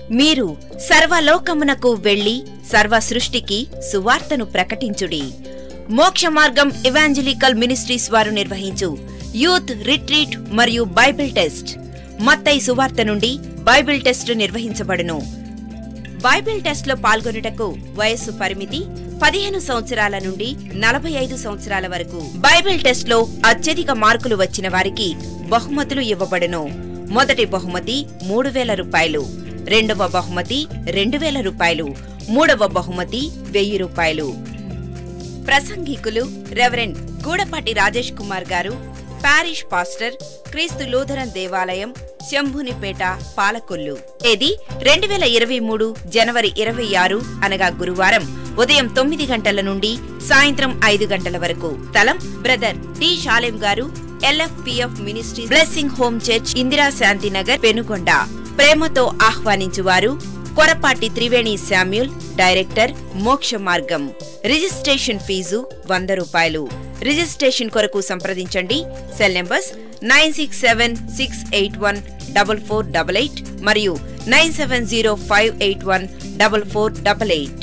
మీరు సర్వలోకమునకు వెళ్లి సర్వ సృష్టికి సువార్తను ప్రకటించుడి మోక్ష మార్గం ఇవాంజలికల్ మినిస్ట్రీస్ వారు నిర్వహించు యూత్ రిట్రీట్ మరియు బైబిల్ టెస్ట్ మత్తయి సువార్త నుండి బైబిల్ టెస్ట్ నిర్వహించబడును బైబిల్ టెస్ట్ లో పాల్గొనుటకు వయస్సు పరిమితి పదిహేను సంవత్సరాల నుండి నలభై ఐదు సంవత్సరాల వరకు బైబిల్ టెస్ట్ లో అత్యధిక మార్కులు వచ్చిన వారికి బహుమతులు ఇవ్వబడును మొదటి బహుమతి మూడు వేల రూపాయలు రెండవ బహుమతి రెండు వేల రూపాయలు మూడవ బహుమతి వెయ్యి రూపాయలు ప్రసంగికులు రెవరెండ్ గూడపాటి రాజేష్ కుమార్ గారు పారిష్ పాస్టర్ క్రీస్తు లూథరన్ దేవాలయం శంభునిపేట పాలకొల్లు తేదీ రెండు వేల ఇరవై మూడు జనవరి ఇరవై ఆరు అనగా గురువారం ఉదయం తొమ్మిది గంటల నుండి సాయంత్రం ఐదు గంటల వరకు స్థలం బ్రదర్ టి షాలెం గారు LFPF ministry blessing home church Indira Shantinagar Penukonda ప్రేమతో ఆహ్వానించువారు Korapati Triveni Samuel director Moksha Margam registration fee వంద రూపాయలు రిజిస్ట్రేషన్ కొరకు సంప్రదించండి cell numbers nine six seven six eight one double four double eight మరియు nine seven zero five eight one double four double eight